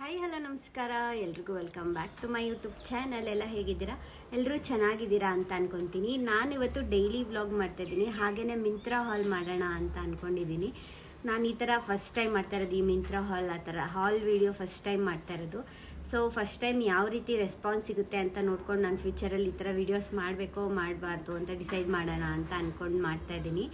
hi hello ನಮಸ್ಕಾರ ಎಲ್ರಿಗೂ welcome back to my YouTube channel ಎಲ್ಲ ಹೇಗಿದ್ದೀರಾ ಎಲ್ಲರೂ ಚೆನ್ನಾಗಿದ್ದೀರಾ ಅಂತ ಅನ್ಕೊತೀನಿ ನಾನು ಇವತ್ತು ಡೈಲಿ ವ್ಲಾಗ್ ಮಾಡ್ತಾಯಿದ್ದೀನಿ ಹಾಗೆಯೇ ಮಿಂತ್ರಾ ಹಾಲ್ ಮಾಡೋಣ ಅಂತ ಅಂದ್ಕೊಂಡಿದ್ದೀನಿ ನಾನು ಈ ಥರ ಫಸ್ಟ್ ಟೈಮ್ ಮಾಡ್ತಾ ಇರೋದು ಈ ಮಿಂತ್ರಾ ಹಾಲ್ ಆ ಥರ ಹಾಲ್ ವೀಡಿಯೋ ಫಸ್ಟ್ ಟೈಮ್ ಮಾಡ್ತಾ ಇರೋದು ಸೊ ಫಸ್ಟ್ ಟೈಮ್ ಯಾವ ರೀತಿ ರೆಸ್ಪಾನ್ಸ್ ಸಿಗುತ್ತೆ ಅಂತ ನೋಡ್ಕೊಂಡು ನಾನು ಫ್ಯೂಚರಲ್ಲಿ ಈ ಥರ ವೀಡಿಯೋಸ್ ಮಾಡಬೇಕೋ ಮಾಡಬಾರ್ದು ಅಂತ ಡಿಸೈಡ್ ಮಾಡೋಣ ಅಂತ ಅಂದ್ಕೊಂಡು ಮಾಡ್ತಾಯಿದ್ದೀನಿ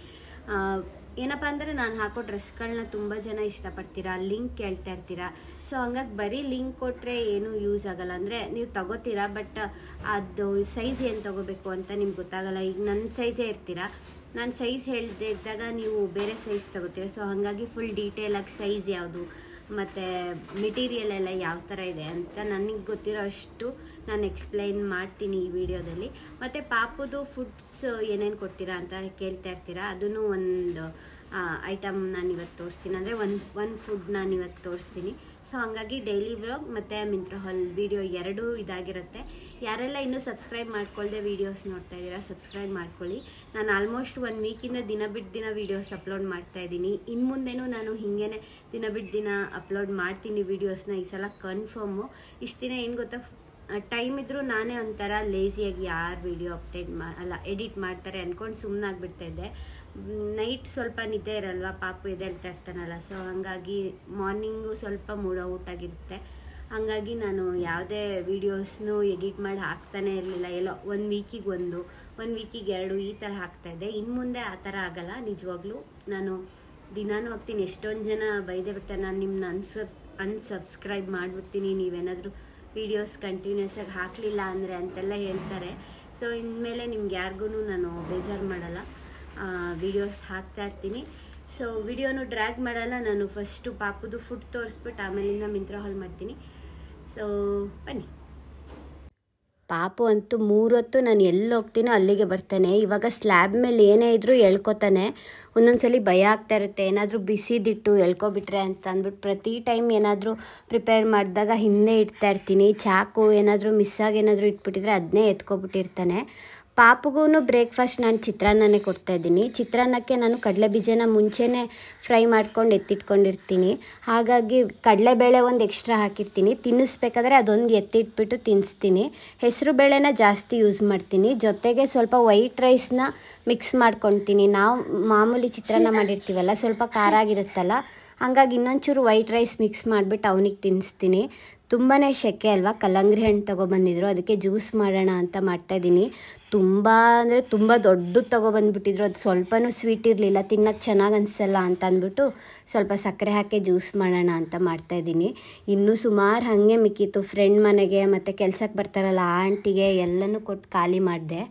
ಏನಪ್ಪ ಅಂದರೆ ನಾನು ಹಾಕೋ ಡ್ರೆಸ್ಗಳನ್ನ ತುಂಬ ಜನ ಇಷ್ಟಪಡ್ತೀರಾ ಲಿಂಕ್ ಕೇಳ್ತಾ ಇರ್ತೀರಾ ಸೊ ಹಂಗಾಗಿ ಬರೀ ಲಿಂಕ್ ಕೊಟ್ಟರೆ ಏನೂ ಯೂಸ್ ಆಗಲ್ಲ ಅಂದರೆ ನೀವು ತಗೋತೀರಾ ಬಟ್ ಅದು ಸೈಜ್ ಏನು ತಗೋಬೇಕು ಅಂತ ನಿಮ್ಗೆ ಗೊತ್ತಾಗಲ್ಲ ಈಗ ನನ್ನ ಸೈಜೇ ಇರ್ತೀರಾ ನಾನು ಸೈಜ್ ಹೇಳ್ದೆ ಇದ್ದಾಗ ನೀವು ಬೇರೆ ಸೈಜ್ ತಗೋತೀರಾ ಸೊ ಹಾಗಾಗಿ ಫುಲ್ ಡೀಟೇಲಾಗಿ ಸೈಜ್ ಯಾವುದು ಮತ್ತು ಮೆಟೀರಿಯಲ್ ಎಲ್ಲ ಯಾವ ಥರ ಇದೆ ಅಂತ ನನಗೆ ಗೊತ್ತಿರೋ ಅಷ್ಟು ನಾನು ಎಕ್ಸ್ಪ್ಲೈನ್ ಮಾಡ್ತೀನಿ ಈ ವಿಡಿಯೋದಲ್ಲಿ ಮತ್ತು ಪಾಪುದು ಫುಡ್ಸ್ ಏನೇನು ಕೊಡ್ತೀರಾ ಅಂತ ಕೇಳ್ತಾ ಇರ್ತೀರಾ ಅದನ್ನು ಒಂದು ಐಟಮ್ ನಾನು ಇವತ್ತು ತೋರಿಸ್ತೀನಿ ಅಂದರೆ ಒಂದು ಒನ್ ಫುಡ್ ನಾನು ಇವತ್ತು ತೋರಿಸ್ತೀನಿ ಸೊ ಹಾಗಾಗಿ ಡೈಲಿ ವ್ಲಾಗ್ ಮತ್ತು ಮಿಂತ್ರ ಹಾಲ್ ವಿಡಿಯೋ ಎರಡೂ ಇದಾಗಿರುತ್ತೆ ಯಾರೆಲ್ಲ ಇನ್ನೂ ಸಬ್ಸ್ಕ್ರೈಬ್ ಮಾಡ್ಕೊಳ್ದೆ ವೀಡಿಯೋಸ್ ನೋಡ್ತಾ ಇದ್ದೀರಾ ಸಬ್ಸ್ಕ್ರೈಬ್ ಮಾಡ್ಕೊಳ್ಳಿ ನಾನು ಆಲ್ಮೋಸ್ಟ್ ಒನ್ ವೀಕಿಂದ ದಿನ ಬಿಟ್ಟು ದಿನ ವೀಡಿಯೋಸ್ ಅಪ್ಲೋಡ್ ಮಾಡ್ತಾ ಇದ್ದೀನಿ ಇನ್ನು ಮುಂದೆನೂ ನಾನು ಹಿಂಗೇ ದಿನ ಬಿಟ್ಟು ದಿನ ಅಪ್ಲೋಡ್ ಮಾಡ್ತೀನಿ ವೀಡಿಯೋಸ್ನ ಈ ಸಲ ಕನ್ಫರ್ಮು ಇಷ್ಟು ದಿನ ಏನು ಗೊತ್ತಾ ಟೈಮ್ ಇದ್ದರೂ ನಾನೇ ಒಂಥರ ಲೇಸಿಯಾಗಿ ಯಾರು ವೀಡಿಯೋ ಅಪ್ಡೇಟ್ ಮಾ ಅಲ್ಲ ಎಡಿಟ್ ಮಾಡ್ತಾರೆ ಅಂದ್ಕೊಂಡು ಸುಮ್ಮನೆ ಆಗ್ಬಿಡ್ತಾ ಇದ್ದೆ ನೈಟ್ ಸ್ವಲ್ಪ ನಿದ್ದೆ ಇರಲ್ವ ಪಾಪು ಎದ್ದೇಳ್ತಾ ಇರ್ತಾನಲ್ಲ ಸೊ ಹಾಗಾಗಿ ಮಾರ್ನಿಂಗು ಸ್ವಲ್ಪ ಮೂಡ್ ಔಟ್ ಆಗಿರುತ್ತೆ ಹಾಗಾಗಿ ನಾನು ಯಾವುದೇ ವೀಡಿಯೋಸ್ನು ಎಡಿಟ್ ಮಾಡಿ ಹಾಕ್ತಾನೆ ಇರಲಿಲ್ಲ ಎಲ್ಲೋ ಒಂದು ವೀಕಿಗೆ ಒಂದು ಒಂದು ವೀಕಿಗೆ ಎರಡು ಈ ಥರ ಹಾಕ್ತಾಯಿದ್ದೆ ಇನ್ನು ಮುಂದೆ ಆ ಥರ ಆಗಲ್ಲ ನಿಜವಾಗ್ಲೂ ನಾನು ದಿನಾನು ಹಾಕ್ತೀನಿ ಎಷ್ಟೊಂದು ಜನ ಬೈದೇ ಬಿಡ್ತಾರೆ ನಾನು ನಿಮ್ಮನ್ನ ಅನ್ಸಬ್ಸ್ ಅನ್ಸಬ್ಸ್ಕ್ರೈಬ್ ಮಾಡಿಬಿಡ್ತೀನಿ ನೀವೇನಾದರೂ ವೀಡಿಯೋಸ್ ಕಂಟಿನ್ಯೂಸ್ ಆಗಿ ಹಾಕಲಿಲ್ಲ ಅಂದರೆ ಅಂತೆಲ್ಲ ಹೇಳ್ತಾರೆ ಸೊ ಇನ್ಮೇಲೆ ನಿಮ್ಗೆ ಯಾರಿಗೂ ನಾನು ಬೇಜಾರು ಮಾಡಲ್ಲ ವೀಡಿಯೋಸ್ ಹಾಕ್ತಾ ಇರ್ತೀನಿ ಸೊ ವಿಡಿಯೋನು ಡ್ರ್ಯಾಗ್ ಮಾಡಲ್ಲ ನಾನು ಫಸ್ಟು ಪಾಪುದು ಫುಡ್ ತೋರಿಸ್ಬಿಟ್ಟು ಆಮೇಲಿಂದ ಮಿಂತ್ರ ಹಾಲ್ ಮಾಡ್ತೀನಿ ಸೊ ಬನ್ನಿ ಪಾಪು ಅಂತೂ ಮೂರೊತ್ತು ನಾನು ಎಲ್ಲಿ ಹೋಗ್ತೀನೋ ಅಲ್ಲಿಗೆ ಬರ್ತಾನೆ ಇವಾಗ ಸ್ಲ್ಯಾಬ್ ಮೇಲೆ ಏನೇ ಇದ್ರೂ ಎಳ್ಕೊತಾನೆ ಒಂದೊಂದ್ಸಲಿ ಭಯ ಆಗ್ತಾ ಇರುತ್ತೆ ಏನಾದರೂ ಬಿಸಿದಿಟ್ಟು ಎಳ್ಕೊಬಿಟ್ರೆ ಅಂತ ಅಂದ್ಬಿಟ್ಟು ಪ್ರತಿ ಟೈಮ್ ಏನಾದರೂ ಪ್ರಿಪೇರ್ ಮಾಡಿದಾಗ ಹಿಂದೆ ಇಡ್ತಾ ಇರ್ತೀನಿ ಚಾಕು ಏನಾದರೂ ಮಿಸ್ಸಾಗಿ ಏನಾದರೂ ಇಟ್ಬಿಟ್ಟಿದ್ರೆ ಅದನ್ನೇ ಎತ್ಕೊಬಿಟ್ಟಿರ್ತಾನೆ ಪಾಪುಗೂ ಬ್ರೇಕ್ಫಾಸ್ಟ್ ನಾನು ಚಿತ್ರಾನ್ನನೇ ಕೊಡ್ತಾಯಿದ್ದೀನಿ ಚಿತ್ರಾನ್ನಕ್ಕೆ ನಾನು ಕಡಲೆ ಬೀಜನ ಮುಂಚೆನೇ ಫ್ರೈ ಮಾಡ್ಕೊಂಡು ಎತ್ತಿಟ್ಕೊಂಡಿರ್ತೀನಿ ಹಾಗಾಗಿ ಕಡಲೆಬೇಳೆ ಒಂದು ಎಕ್ಸ್ಟ್ರಾ ಹಾಕಿರ್ತೀನಿ ತಿನ್ನಿಸ್ಬೇಕಾದ್ರೆ ಅದೊಂದು ಎತ್ತಿಟ್ಬಿಟ್ಟು ತಿನ್ನಿಸ್ತೀನಿ ಹೆಸರು ಬೇಳೆನ ಜಾಸ್ತಿ ಯೂಸ್ ಮಾಡ್ತೀನಿ ಜೊತೆಗೆ ಸ್ವಲ್ಪ ವೈಟ್ ರೈಸ್ನ ಮಿಕ್ಸ್ ಮಾಡ್ಕೊತೀನಿ ನಾವು ಮಾಮೂಲಿ ಚಿತ್ರಾನ್ನ ಮಾಡಿರ್ತೀವಲ್ಲ ಸ್ವಲ್ಪ ಖಾರ ಆಗಿರುತ್ತಲ್ಲ ಹಾಗಾಗಿ ಇನ್ನೊಂಚೂರು ವೈಟ್ ರೈಸ್ ಮಿಕ್ಸ್ ಮಾಡಿಬಿಟ್ಟು ಅವನಿಗೆ ತಿನ್ನಿಸ್ತೀನಿ ತುಂಬಾ ಸೆಕೆ ಅಲ್ವಾ ಕಲ್ಲಂಗಡಿ ಹಣ್ಣು ತೊಗೊಬಂದಿದ್ರು ಅದಕ್ಕೆ ಜ್ಯೂಸ್ ಮಾಡೋಣ ಅಂತ ಮಾಡ್ತಾಯಿದ್ದೀನಿ ತುಂಬ ಅಂದರೆ ತುಂಬ ದೊಡ್ಡದು ತೊಗೊಬಂದ್ಬಿಟ್ಟಿದ್ರು ಅದು ಸ್ವಲ್ಪನೂ ಸ್ವೀಟ್ ಇರಲಿಲ್ಲ ತಿನ್ನೋಕ್ಕೆ ಚೆನ್ನಾಗಿ ಅನಿಸಲ್ಲ ಅಂತ ಅಂದ್ಬಿಟ್ಟು ಸ್ವಲ್ಪ ಸಕ್ಕರೆ ಹಾಕಿ ಜ್ಯೂಸ್ ಮಾಡೋಣ ಅಂತ ಮಾಡ್ತಾಯಿದ್ದೀನಿ ಇನ್ನೂ ಸುಮಾರು ಹಾಗೆ ಮಿಕ್ಕಿತ್ತು ಫ್ರೆಂಡ್ ಮನೆಗೆ ಮತ್ತು ಕೆಲ್ಸಕ್ಕೆ ಬರ್ತಾರಲ್ಲ ಆ ಆಂಟಿಗೆ ಎಲ್ಲನೂ ಕೊಟ್ಟು ಖಾಲಿ ಮಾಡಿದೆ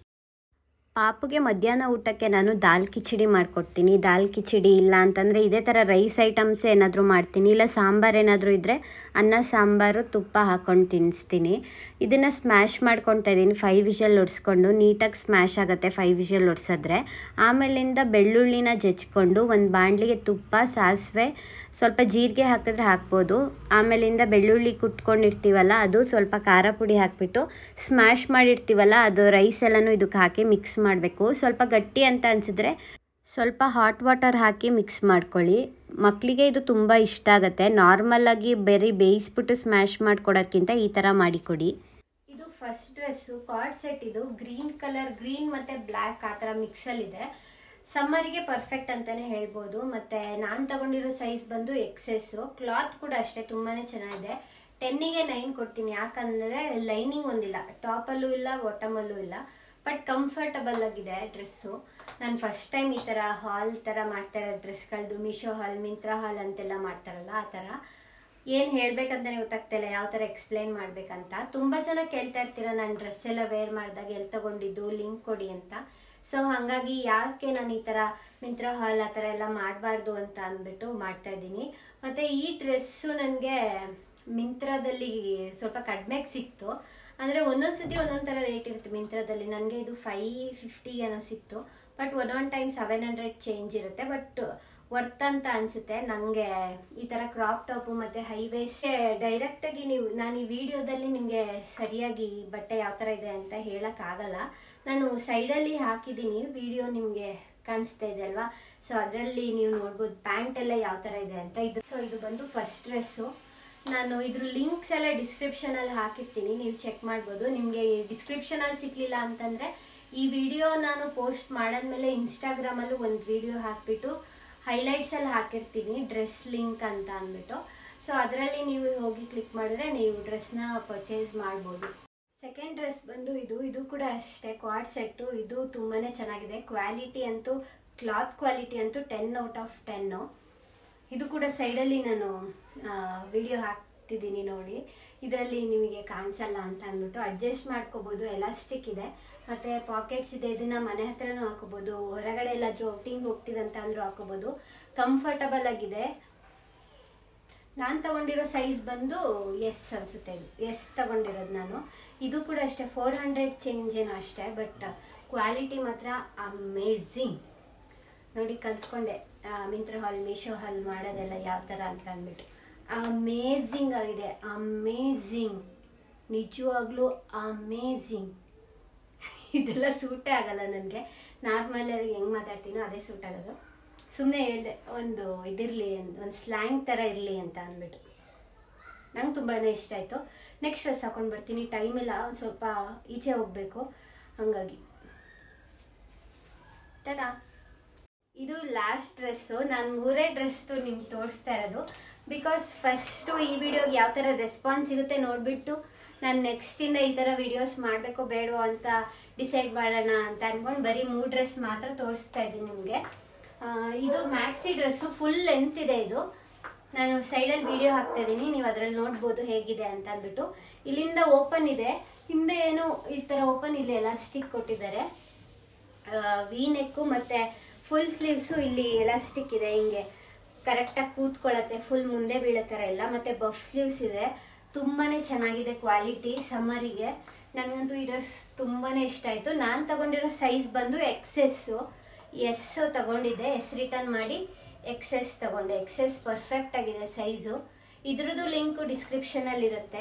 ಪಾಪುಗೆ ಮಧ್ಯಾಹ್ನ ಊಟಕ್ಕೆ ನಾನು ದಾಲ್ ಕಿಚಡಿ ಮಾಡಿಕೊಡ್ತೀನಿ ದಾಲ್ ಕಿಚಡಿ ಇಲ್ಲ ಅಂತಂದರೆ ಇದೇ ಥರ ರೈಸ್ ಐಟಮ್ಸ್ ಏನಾದರೂ ಮಾಡ್ತೀನಿ ಇಲ್ಲ ಸಾಂಬಾರು ಏನಾದರೂ ಇದ್ದರೆ ಅನ್ನ ಸಾಂಬಾರು ತುಪ್ಪ ಹಾಕ್ಕೊಂಡು ತಿನ್ನಿಸ್ತೀನಿ ಇದನ್ನು ಸ್ಮ್ಯಾಶ್ ಮಾಡ್ಕೊತಾ ಇದ್ದೀನಿ ಫೈವ್ ವಿಷಲ್ ಒಡಿಸ್ಕೊಂಡು ನೀಟಾಗಿ ಸ್ಮ್ಯಾಶ್ ಆಗುತ್ತೆ ಫೈವ್ ವಿಷಲ್ ಒಡ್ಸಿದ್ರೆ ಆಮೇಲಿಂದ ಬೆಳ್ಳುಳ್ಳಿನ ಜಜ್ಕೊಂಡು ಒಂದು ಬಾಣಲಿಗೆ ತುಪ್ಪ ಸಾಸಿವೆ ಸ್ವಲ್ಪ ಜೀರಿಗೆ ಹಾಕಿದ್ರೆ ಹಾಕ್ಬೋದು ಆಮೇಲಿಂದ ಬೆಳ್ಳುಳ್ಳಿ ಕುಟ್ಕೊಂಡಿರ್ತೀವಲ್ಲ ಅದು ಸ್ವಲ್ಪ ಖಾರ ಪುಡಿ ಹಾಕಿಬಿಟ್ಟು ಸ್ಮ್ಯಾಶ್ ಮಾಡಿರ್ತೀವಲ್ಲ ಅದು ರೈಸ್ ಎಲ್ಲನೂ ಇದಕ್ಕೆ ಹಾಕಿ ಮಿಕ್ಸ್ ಮಾಡಬೇಕು ಸ್ವಲ್ಪ ಗಟ್ಟಿ ಅಂತ ಅನಿಸಿದ್ರೆ ಸ್ವಲ್ಪ ಹಾಟ್ ವಾಟರ್ ಹಾಕಿ ಮಿಕ್ಸ್ ಮಾಡ್ಕೊಳ್ಳಿ ಮಕ್ಕಳಿಗೆ ಇದು ತುಂಬ ಇಷ್ಟ ಆಗುತ್ತೆ ನಾರ್ಮಲಾಗಿ ಬರೀ ಬೇಯಿಸ್ಬಿಟ್ಟು ಸ್ಮ್ಯಾಶ್ ಮಾಡಿಕೊಡೋಕ್ಕಿಂತ ಈ ಥರ ಮಾಡಿಕೊಡಿ ಇದು ಫಸ್ಟ್ ಡ್ರೆಸ್ಸು ಕಾರ್ಡ್ ಸೆಟ್ ಇದು ಗ್ರೀನ್ ಕಲರ್ ಗ್ರೀನ್ ಮತ್ತು ಬ್ಲ್ಯಾಕ್ ಆ ಥರ ಮಿಕ್ಸಲ್ಲಿದೆ ಸಮ್ಮರಿಗೆ ಪರ್ಫೆಕ್ಟ್ ಅಂತಲೇ ಹೇಳ್ಬೋದು ಮತ್ತು ನಾನು ತಗೊಂಡಿರೋ ಸೈಜ್ ಬಂದು ಎಕ್ಸೆಸ್ಸು ಕ್ಲಾತ್ ಕೂಡ ಅಷ್ಟೇ ತುಂಬಾ ಚೆನ್ನಾಗಿದೆ ಟೆನ್ನಿಗೆ ನೈನ್ ಕೊಡ್ತೀನಿ ಯಾಕಂದರೆ ಲೈನಿಂಗ್ ಒಂದಿಲ್ಲ ಟಾಪಲ್ಲೂ ಇಲ್ಲ ಬಾಟಮಲ್ಲೂ ಇಲ್ಲ ಬಟ್ ಕಂಫರ್ಟಬಲ್ ಆಗಿದೆ ಡ್ರೆಸ್ಸು ನಾನು ಫಸ್ಟ್ ಟೈಮ್ ಈ ಥರ ಹಾಲ್ ಥರ ಮಾಡ್ತಾ ಇರೋ ಡ್ರೆಸ್ಗಳದ್ದು ಮೀಶೋ ಹಾಲ್ ಮಿಂತ್ರಾ ಹಾಲ್ ಅಂತೆಲ್ಲ ಮಾಡ್ತಾರಲ್ಲ ಆ ಥರ ಏನು ಹೇಳ್ಬೇಕಂತಾನೆ ಗೊತ್ತಾಗ್ತಾಯಿಲ್ಲ ಯಾವ ಥರ ಎಕ್ಸ್ಪ್ಲೈನ್ ಮಾಡಬೇಕಂತ ತುಂಬ ಜನ ಕೇಳ್ತಾ ಇರ್ತೀರ ನಾನು ಡ್ರೆಸ್ ಎಲ್ಲ ವೇರ್ ಮಾಡಿದಾಗ ಎಲ್ಲಿ ತೊಗೊಂಡಿದ್ದು ಲಿಂಕ್ ಕೊಡಿ ಅಂತ ಸೊ ಹಾಗಾಗಿ ಯಾಕೆ ನಾನು ಈ ಥರ ಮಿಂತ್ರಾ ಹಾಲ್ ಆ ಥರ ಎಲ್ಲ ಮಾಡಬಾರ್ದು ಅಂತ ಅಂದ್ಬಿಟ್ಟು ಮಾಡ್ತಾ ಇದ್ದೀನಿ ಮತ್ತು ಈ ಡ್ರೆಸ್ಸು ನನಗೆ ಮಿಂತ್ರಾದಲ್ಲಿ ಸ್ವಲ್ಪ ಕಡಿಮೆಗೆ ಸಿಕ್ತು ಅಂದರೆ ಒಂದೊಂದು ಸತಿ ಒಂದೊಂದು ಥರ ರೇಟ್ ಇರುತ್ತೆ ಮಿಂತ್ರಾದಲ್ಲಿ ನನಗೆ ಇದು ಫೈ ಫಿಫ್ಟಿಗೇನೋ ಸಿಕ್ತು ಬಟ್ ಒಂದೊಂದು ಟೈಮ್ ಸೆವೆನ್ ಹಂಡ್ರೆಡ್ ಚೇಂಜ್ ಇರುತ್ತೆ ಬಟ್ ವರ್ತ್ ಅಂತ ಅನಿಸುತ್ತೆ ನನಗೆ ಈ ಥರ ಕ್ರಾಪ್ ಟಾಪು ಮತ್ತು ಹೈ ವೇಸ್ಟ್ ಡೈರೆಕ್ಟಾಗಿ ನೀವು ನಾನು ಈ ವಿಡಿಯೋದಲ್ಲಿ ನಿಮಗೆ ಸರಿಯಾಗಿ ಬಟ್ಟೆ ಯಾವ ಥರ ಇದೆ ಅಂತ ಹೇಳೋಕ್ಕಾಗಲ್ಲ ನಾನು ಸೈಡಲ್ಲಿ ಹಾಕಿದ್ದೀನಿ ವಿಡಿಯೋ ನಿಮಗೆ ಕಾಣಿಸ್ತಾ ಇದೆ ಅಲ್ವಾ ಸೊ ಅದರಲ್ಲಿ ನೀವು ನೋಡ್ಬೋದು ಪ್ಯಾಂಟ್ ಎಲ್ಲ ಯಾವ ಥರ ಇದೆ ಅಂತ ಇದು ಸೊ ಇದು ಬಂದು ಫಸ್ಟ್ ಡ್ರೆಸ್ಸು ನಾನು ಇದ್ರ ಲಿಂಕ್ಸ್ ಎಲ್ಲ ಡಿಸ್ಕ್ರಿಪ್ಷನಲ್ಲಿ ಹಾಕಿರ್ತೀನಿ ನೀವು ಚೆಕ್ ಮಾಡ್ಬೋದು ನಿಮಗೆ ಡಿಸ್ಕ್ರಿಪ್ಷನಲ್ಲಿ ಸಿಕ್ಕಲಿಲ್ಲ ಅಂತಂದರೆ ಈ ವಿಡಿಯೋ ನಾನು ಪೋಸ್ಟ್ ಮಾಡಾದ್ಮೇಲೆ ಇನ್ಸ್ಟಾಗ್ರಾಮಲ್ಲೂ ಒಂದು ವಿಡಿಯೋ ಹಾಕ್ಬಿಟ್ಟು ಹೈಲೈಟ್ಸಲ್ಲಿ ಹಾಕಿರ್ತೀನಿ ಡ್ರೆಸ್ ಲಿಂಕ್ ಅಂತ ಅಂದ್ಬಿಟ್ಟು ಸೊ ಅದರಲ್ಲಿ ನೀವು ಹೋಗಿ ಕ್ಲಿಕ್ ಮಾಡಿದ್ರೆ ನೀವು ಡ್ರೆಸ್ನ ಪರ್ಚೇಸ್ ಮಾಡ್ಬೋದು ಸೆಕೆಂಡ್ ಡ್ರೆಸ್ ಬಂದು ಇದು ಇದು ಕೂಡ ಅಷ್ಟೇ ಕ್ವಾಡ್ ಸೆಟ್ಟು ಇದು ತುಂಬಾ ಚೆನ್ನಾಗಿದೆ ಕ್ವಾಲಿಟಿ ಅಂತೂ ಕ್ಲಾತ್ ಕ್ವಾಲಿಟಿ ಅಂತೂ ಟೆನ್ ಔಟ್ ಆಫ್ ಟೆನ್ನು ಇದು ಕೂಡ ಸೈಡಲ್ಲಿ ನಾನು ವಿಡಿಯೋ ಹಾಕ್ತಿದ್ದೀನಿ ನೋಡಿ ಇದರಲ್ಲಿ ನಿಮಗೆ ಕಾಣಿಸಲ್ಲ ಅಂತ ಅಂದ್ಬಿಟ್ಟು ಅಡ್ಜಸ್ಟ್ ಮಾಡ್ಕೋಬೋದು ಎಲಾಸ್ಟಿಕ್ ಇದೆ ಮತ್ತು ಪಾಕೆಟ್ಸ್ ಇದೆ ಇದನ್ನು ಮನೆ ಹತ್ರನೂ ಹಾಕೋಬೋದು ಹೊರಗಡೆ ಎಲ್ಲಾದರೂ ಔಟಿಂಗ್ ಹೋಗ್ತೀವಿ ಅಂತ ಅಂದರೂ ಹಾಕೋಬೋದು ಕಂಫರ್ಟಬಲ್ ಆಗಿದೆ ನಾನು ತಗೊಂಡಿರೋ ಸೈಜ್ ಬಂದು ಎಸ್ ಅನಿಸುತ್ತೆ ಇದು ಎಸ್ ತಗೊಂಡಿರೋದು ನಾನು ಇದು ಕೂಡ ಅಷ್ಟೇ ಫೋರ್ ಹಂಡ್ರೆಡ್ ಚೇಂಜ್ ಏನೋ ಅಷ್ಟೇ ಬಟ್ ಕ್ವಾಲಿಟಿ ಮಾತ್ರ ಅಮೇಝಿಂಗ್ ನೋಡಿ ಕಲ್ತ್ಕೊಂಡೆ ಮಿಂತ್ರ ಹಾಲ್ ಮೀಶೋ ಹಾಲ್ ಮಾಡೋದೆಲ್ಲ ಯಾವ ಥರ ಅಂತ ಅಂದ್ಬಿಟ್ಟು ಅಮೇಝಿಂಗ್ ಆಗಿದೆ ಅಮೇಝಿಂಗ್ ನಿಜವಾಗ್ಲೂ ಅಮೇಝಿಂಗ್ ಇದೆಲ್ಲ ಸೂಟೇ ಆಗಲ್ಲ ನನಗೆ ನಾರ್ಮಲಾಗಿ ಹೆಂಗೆ ಮಾತಾಡ್ತೀನೋ ಅದೇ ಸೂಟ್ ಆಗೋದು ಸುಮ್ಮನೆ ಹೇಳಿದೆ ಒಂದು ಇದಿರಲಿ ಒಂದು ಸ್ಲ್ಯಾಂಗ್ ಥರ ಇರಲಿ ಅಂತ ಅಂದ್ಬಿಟ್ಟು ನಂಗೆ ತುಂಬಾ ಇಷ್ಟ ಆಯಿತು ನೆಕ್ಸ್ಟ್ ಡ್ರೆಸ್ ಹಾಕೊಂಡು ಬರ್ತೀನಿ ಟೈಮ್ ಇಲ್ಲ ಒಂದು ಸ್ವಲ್ಪ ಈಚೆ ಹೋಗಬೇಕು ಹಾಗಾಗಿ ತಡಾ ಇದು ಲಾಸ್ಟ್ ಡ್ರೆಸ್ಸು ನಾನು ಮೂರೇ ಡ್ರೆಸ್ಸು ನಿಮ್ಗೆ ತೋರಿಸ್ತಾ ಇರೋದು ಬಿಕಾಸ್ ಫಸ್ಟು ಈ ವಿಡಿಯೋಗೆ ಯಾವ ಥರ ರೆಸ್ಪಾನ್ಸ್ ಸಿಗುತ್ತೆ ನೋಡಿಬಿಟ್ಟು ನಾನು ನೆಕ್ಸ್ಟಿಂದ ಈ ಥರ ವಿಡಿಯೋಸ್ ಮಾಡಬೇಕೋ ಬೇಡವೋ ಅಂತ ಡಿಸೈಡ್ ಮಾಡೋಣ ಅಂತ ಅಂದ್ಕೊಂಡು ಬರೀ ಮೂರು ಡ್ರೆಸ್ ಮಾತ್ರ ತೋರಿಸ್ತಾ ಇದ್ದೀನಿ ನಿಮಗೆ ಇದು ಮ್ಯಾಕ್ಸಿ ಡ್ರೆಸ್ಸು ಫುಲ್ ಲೆಂತ್ ಇದೆ ಇದು ನಾನು ಸೈಡಲ್ಲಿ ವಿಡಿಯೋ ಹಾಕ್ತಾ ಇದ್ದೀನಿ ನೀವು ಅದರಲ್ಲಿ ನೋಡ್ಬೋದು ಹೇಗಿದೆ ಅಂತ ಅಂದ್ಬಿಟ್ಟು ಇಲ್ಲಿಂದ ಓಪನ್ ಇದೆ ಹಿಂದೆ ಏನು ಈ ಥರ ಓಪನ್ ಇಲ್ಲಿ ಎಲಾಸ್ಟಿಕ್ ಕೊಟ್ಟಿದ್ದಾರೆ ವಿ ನೆಕ್ಕು ಮತ್ತು ಫುಲ್ ಸ್ಲೀವ್ಸು ಇಲ್ಲಿ ಎಲಾಸ್ಟಿಕ್ ಇದೆ ಹಿಂಗೆ ಕರೆಕ್ಟಾಗಿ ಕೂತ್ಕೊಳ್ಳುತ್ತೆ ಫುಲ್ ಮುಂದೆ ಬೀಳೋ ಥರ ಇಲ್ಲ ಮತ್ತು ಬಫ್ ಸ್ಲೀವ್ಸ್ ಇದೆ ತುಂಬಾ ಚೆನ್ನಾಗಿದೆ ಕ್ವಾಲಿಟಿ ಸಮ್ಮರಿಗೆ ನನಗಂತೂ ಈ ಡ್ರೆಸ್ ತುಂಬಾ ಇಷ್ಟ ಆಯಿತು ನಾನು ತಗೊಂಡಿರೋ ಸೈಜ್ ಬಂದು ಎಕ್ಸೆಸ್ಸು ಎಸ್ ತಗೊಂಡಿದ್ದೆ ಎಸ್ ರಿಟರ್ನ್ ಮಾಡಿ ಎಕ್ಸೆಸ್ ತಗೊಂಡೆ ಎಕ್ಸೆಸ್ ಪರ್ಫೆಕ್ಟ್ ಆಗಿದೆ ಸೈಜು ಇದ್ರದ್ದು ಲಿಂಕು ಡಿಸ್ಕ್ರಿಪ್ಷನಲ್ಲಿ ಇರುತ್ತೆ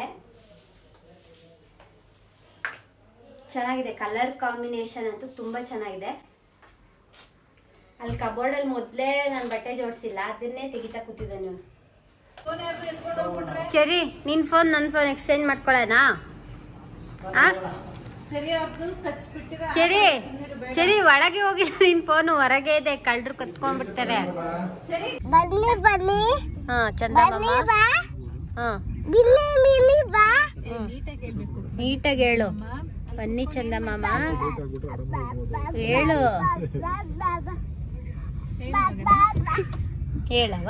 ಚೆನ್ನಾಗಿದೆ ಕಲರ್ ಕಾಂಬಿನೇಷನ್ ಅಂತೂ ತುಂಬ ಚೆನ್ನಾಗಿದೆ ಅಲ್ಲಿ ಕಬೋರ್ಡಲ್ಲಿ ಮೊದಲೇ ನಾನು ಬಟ್ಟೆ ಜೋಡಿಸಿಲ್ಲ ಅದನ್ನೇ ತೆಗಿತಾ ಕೂತಿದ್ದೆ ನೀವು ಸರಿ ನಿನ್ ಫೋನ್ ನನ್ನ ಫೋನ್ ಎಕ್ಸ್ಚೇಂಜ್ ಮಾಡ್ಕೊಳ್ಳೋಣ ಸರಿ ಸರಿ ಒಳಗೆ ಹೋಗಿಲ್ಲ ನಿನ್ ಫೋನ್ ಹೊರಗೆ ಇದೆ ಕಳ್ರು ಕತ್ಕೊಂಡ್ಬಿಡ್ತಾರೆ ಬನ್ನಿ ಬನ್ನಿ ಹಾ ಚಂದ ಬನ್ನಿ ಬಾ ಹಾ ಬಿನ್ನಿ ಬಿನ್ನಿ ಬಾ ನೀಟಾಗಿ ಹೇಳು ಬನ್ನಿ ಚಂದ ಮಾಮ ಹೇಳು ಬಾ ಬಾ ಬಾ ಬಾ ಬಾ ಬಾ ಹೇಳವ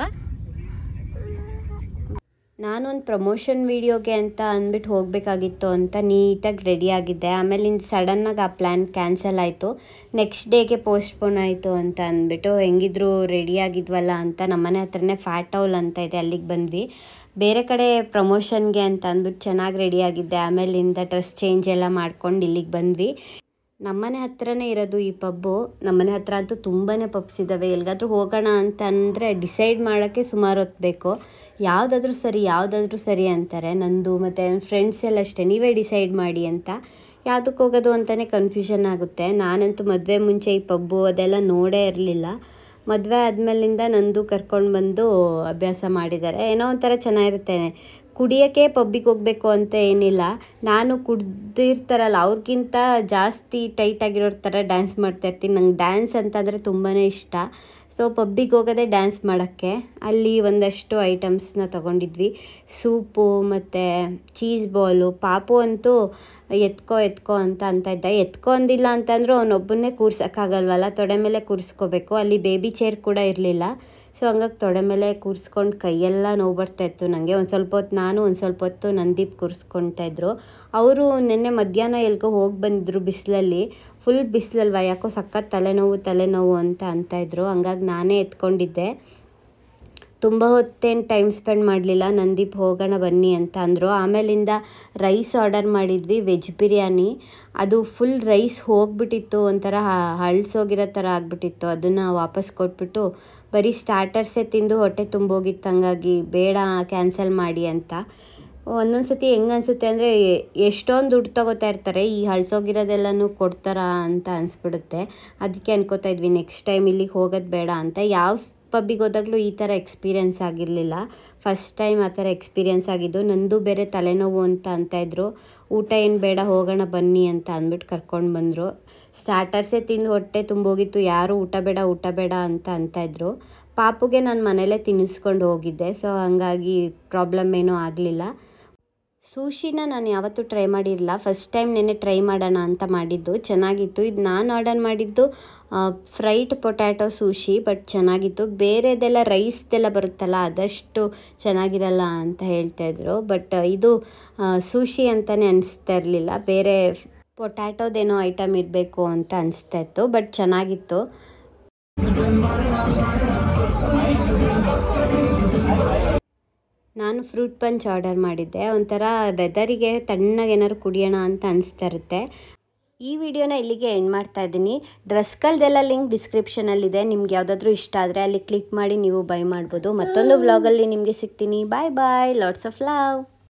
ನಾನೊಂದು ಪ್ರಮೋಷನ್ ವೀಡಿಯೋಗೆ ಅಂತ ಅಂದ್ಬಿಟ್ಟು ಹೋಗಬೇಕಾಗಿತ್ತು ಅಂತ ನೀಟಾಗಿ ರೆಡಿ ಆಗಿದ್ದೆ ಆಮೇಲೆ ಇನ್ನು ಸಡನ್ನಾಗಿ ಆ ಪ್ಲ್ಯಾನ್ ಕ್ಯಾನ್ಸಲ್ ಆಯಿತು ನೆಕ್ಸ್ಟ್ ಡೇಗೆ ಪೋಸ್ಟ್ಪೋನ್ ಆಯಿತು ಅಂತ ಅಂದ್ಬಿಟ್ಟು ಹೆಂಗಿದ್ರು ರೆಡಿ ಆಗಿದ್ವಲ್ಲ ಅಂತ ನಮ್ಮನೆ ಹತ್ರನೇ ಫ್ಯಾಟ್ ಔಲ್ ಅಂತ ಇದೆ ಅಲ್ಲಿಗೆ ಬಂದ್ವಿ ಬೇರೆ ಕಡೆ ಪ್ರಮೋಷನ್ಗೆ ಅಂತ ಅಂದ್ಬಿಟ್ಟು ಚೆನ್ನಾಗಿ ರೆಡಿ ಆಗಿದ್ದೆ ಆಮೇಲಿಂದ ಡ್ರೆಸ್ ಚೇಂಜ್ ಎಲ್ಲ ಮಾಡ್ಕೊಂಡು ಇಲ್ಲಿಗೆ ಬಂದ್ವಿ ನಮ್ಮನೆ ಹತ್ರನೇ ಇರೋದು ಈ ಪಬ್ಬು ನಮ್ಮನೆ ಹತ್ರ ಅಂತೂ ತುಂಬಾ ಪಬ್ಸ್ ಇದ್ದಾವೆ ಎಲ್ಲಿಗಾದ್ರೂ ಹೋಗೋಣ ಅಂತ ಅಂದರೆ ಡಿಸೈಡ್ ಮಾಡೋಕ್ಕೆ ಸುಮಾರು ಹೊತ್ತು ಬೇಕು ಯಾವುದಾದ್ರೂ ಸರಿ ಯಾವುದಾದ್ರೂ ಸರಿ ಅಂತಾರೆ ನಂದು ಮತ್ತು ನನ್ನ ಫ್ರೆಂಡ್ಸ್ ಎಲ್ಲ ಅಷ್ಟೇ ನೀವೇ ಡಿಸೈಡ್ ಮಾಡಿ ಅಂತ ಯಾವುದಕ್ಕೆ ಹೋಗೋದು ಅಂತಲೇ ಕನ್ಫ್ಯೂಷನ್ ಆಗುತ್ತೆ ನಾನಂತೂ ಮದುವೆ ಮುಂಚೆ ಈ ಪಬ್ಬು ಅದೆಲ್ಲ ನೋಡೇ ಇರಲಿಲ್ಲ ಮದುವೆ ಆದಮೇಲಿಂದ ನಂದು ಕರ್ಕೊಂಡು ಬಂದು ಅಭ್ಯಾಸ ಮಾಡಿದ್ದಾರೆ ಏನೋ ಒಂಥರ ಚೆನ್ನಾಗಿರುತ್ತೆ ಕುಡಿಯೋಕ್ಕೆ ಪಬ್ಬಿಗೆ ಹೋಗಬೇಕು ಅಂತ ಏನಿಲ್ಲ ನಾನು ಕುಡ್ದಿರ್ತಾರಲ್ಲ ಅವ್ರಿಗಿಂತ ಜಾಸ್ತಿ ಟೈಟ್ ಆಗಿರೋರ ಥರ ಡ್ಯಾನ್ಸ್ ಮಾಡ್ತಾ ಇರ್ತೀನಿ ನಂಗೆ ಡ್ಯಾನ್ಸ್ ಅಂತಂದರೆ ತುಂಬಾ ಇಷ್ಟ ಸೊ ಪಬ್ಬಿಗೆ ಹೋಗೋದೇ ಡ್ಯಾನ್ಸ್ ಮಾಡೋಕ್ಕೆ ಅಲ್ಲಿ ಒಂದಷ್ಟು ಐಟಮ್ಸ್ನ ತೊಗೊಂಡಿದ್ವಿ ಸೂಪು ಮತ್ತು ಚೀಸ್ ಬಾಲು ಪಾಪು ಅಂತೂ ಎತ್ಕೋ ಎತ್ಕೋ ಅಂತ ಅಂತ ಇದ್ದ ಎತ್ಕೊ ಅಂದಿಲ್ಲ ಅಂತಂದ್ರೂ ಅವನೊಬ್ಬನ್ನೇ ಕೂರ್ಸೋಕ್ಕಾಗಲ್ವಲ್ಲ ತೊಡೆ ಮೇಲೆ ಕೂರಿಸ್ಕೋಬೇಕು ಅಲ್ಲಿ ಬೇಬಿ ಚೇರ್ ಕೂಡ ಇರಲಿಲ್ಲ ಸೊ ಹಂಗಾಗಿ ತೊಡೆ ಮೇಲೆ ಕೂರಿಸ್ಕೊಂಡು ಕೈಯೆಲ್ಲ ನೋವು ಬರ್ತಾಯಿತ್ತು ನನಗೆ ಒಂದು ಸ್ವಲ್ಪ ಹೊತ್ತು ನಾನು ಒಂದು ಸ್ವಲ್ಪ ಹೊತ್ತು ನಂದೀಪ್ ಕೂರಿಸ್ಕೊಳ್ತಾ ಇದ್ರು ಅವರು ನಿನ್ನೆ ಮಧ್ಯಾಹ್ನ ಎಲ್ಗೋ ಹೋಗಿ ಬಂದಿದ್ರು ಬಿಸಿಲಲ್ಲಿ ಫುಲ್ ಬಿಸಿಲಲ್ವ ಯಾಕೋ ಸಖತ್ ತಲೆನೋವು ತಲೆನೋವು ಅಂತ ಅಂತ ಇದ್ರು ಹಂಗಾಗಿ ನಾನೇ ಎತ್ಕೊಂಡಿದ್ದೆ ತುಂಬ ಹೊತ್ತೇನು ಟೈಮ್ ಸ್ಪೆಂಡ್ ಮಾಡಲಿಲ್ಲ ನಂದೀಪ್ ಹೋಗೋಣ ಬನ್ನಿ ಅಂತ ಅಂದರು ಆಮೇಲಿಂದ ರೈಸ್ ಆರ್ಡರ್ ಮಾಡಿದ್ವಿ ವೆಜ್ ಬಿರಿಯಾನಿ ಅದು ಫುಲ್ ರೈಸ್ ಹೋಗ್ಬಿಟ್ಟಿತ್ತು ಒಂಥರ ಹಳ್ಸೋಗಿರೋ ಥರ ಆಗಿಬಿಟ್ಟಿತ್ತು ಅದನ್ನು ವಾಪಸ್ ಕೊಟ್ಬಿಟ್ಟು ಬರೀ ಸ್ಟಾರ್ಟರ್ಸೇ ತಿಂದು ಹೊಟ್ಟೆ ತುಂಬೋಗಿತ್ತು ಹಂಗಾಗಿ ಬೇಡ ಕ್ಯಾನ್ಸಲ್ ಮಾಡಿ ಅಂತ ಒಂದೊಂದು ಸತಿ ಹೆಂಗೆ ಅನಿಸುತ್ತೆ ಅಂದರೆ ಎಷ್ಟೊಂದು ದುಡ್ಡು ತಗೋತಾ ಇರ್ತಾರೆ ಈ ಹಳ್ಸೋಗಿರೋದೆಲ್ಲನೂ ಕೊಡ್ತಾರಾ ಅಂತ ಅನಿಸ್ಬಿಡುತ್ತೆ ಅದಕ್ಕೆ ಅನ್ಕೋತಾ ಇದ್ವಿ ನೆಕ್ಸ್ಟ್ ಟೈಮ್ ಇಲ್ಲಿಗೆ ಹೋಗೋದು ಬೇಡ ಅಂತ ಯಾವ ಪಬ್ಬಿಗೆ ಹೋದಾಗಲೂ ಈ ಥರ ಎಕ್ಸ್ಪೀರಿಯೆನ್ಸ್ ಆಗಿರಲಿಲ್ಲ ಫಸ್ಟ್ ಟೈಮ್ ಆ ಥರ ಎಕ್ಸ್ಪೀರಿಯೆನ್ಸ್ ಆಗಿದ್ದು ನಂದು ಬೇರೆ ತಲೆನೋವು ಅಂತ ಅಂತ ಇದ್ರು ಊಟ ಏನು ಬೇಡ ಹೋಗೋಣ ಬನ್ನಿ ಅಂತ ಅಂದ್ಬಿಟ್ಟು ಕರ್ಕೊಂಡು ಬಂದರು ಸ್ಟಾರ್ಟರ್ಸೇ ತಿಂದು ಹೊಟ್ಟೆ ತುಂಬೋಗಿತ್ತು ಯಾರು ಊಟ ಬೇಡ ಊಟ ಬೇಡ ಅಂತ ಅಂತ ಇದ್ರು ಪಾಪುಗೆ ನಾನು ಮನೇಲೇ ತಿನ್ನಿಸ್ಕೊಂಡು ಹೋಗಿದ್ದೆ ಸೊ ಹಂಗಾಗಿ ಪ್ರಾಬ್ಲಮ್ ಏನೂ ಆಗಲಿಲ್ಲ ಸೂಶಿನ ನಾನು ಯಾವತ್ತೂ ಟ್ರೈ ಮಾಡಿರಲಿಲ್ಲ ಫಸ್ಟ್ ಟೈಮ್ ನೆನ್ನೆ ಟ್ರೈ ಮಾಡೋಣ ಅಂತ ಮಾಡಿದ್ದು ಚೆನ್ನಾಗಿತ್ತು ಇದು ನಾನು ಆರ್ಡರ್ ಮಾಡಿದ್ದು ಫ್ರೈಡ್ ಪೊಟ್ಯಾಟೊ ಸೂಶಿ ಬಟ್ ಚೆನ್ನಾಗಿತ್ತು ಬೇರೆದೆಲ್ಲ ರೈಸ್ದೆಲ್ಲ ಬರುತ್ತಲ್ಲ ಅದಷ್ಟು ಚೆನ್ನಾಗಿರಲ್ಲ ಅಂತ ಹೇಳ್ತಾಯಿದ್ರು ಬಟ್ ಇದು ಸೂಶಿ ಅಂತಲೇ ಅನಿಸ್ತಾ ಇರಲಿಲ್ಲ ಬೇರೆ ಪೊಟ್ಯಾಟೋದೇನೋ ಐಟಮ್ ಇರಬೇಕು ಅಂತ ಅನಿಸ್ತಾ ಇತ್ತು ಬಟ್ ಚೆನ್ನಾಗಿತ್ತು ನಾನು ಫ್ರೂಟ್ ಪಂಚ್ ಆರ್ಡರ್ ಮಾಡಿದ್ದೆ ಒಂಥರ ವೆದರಿಗೆ ತಣ್ಣಗೆ ಏನಾದ್ರು ಕುಡಿಯೋಣ ಅಂತ ಅನಿಸ್ತಾ ಇರುತ್ತೆ ಈ ವಿಡಿಯೋನ ಇಲ್ಲಿಗೆ ಎಂಡ್ ಮಾಡ್ತಾ ಇದ್ದೀನಿ ಡ್ರೆಸ್ಗಳದೆಲ್ಲ ಲಿಂಕ್ ಡಿಸ್ಕ್ರಿಪ್ಷನಲ್ಲಿದೆ ನಿಮ್ಗೆ ಯಾವುದಾದ್ರೂ ಇಷ್ಟ ಆದರೆ ಅಲ್ಲಿ ಕ್ಲಿಕ್ ಮಾಡಿ ನೀವು ಬೈ ಮಾಡ್ಬೋದು ಮತ್ತೊಂದು ವ್ಲಾಗಲ್ಲಿ ನಿಮಗೆ ಸಿಗ್ತೀನಿ bye bye lots of love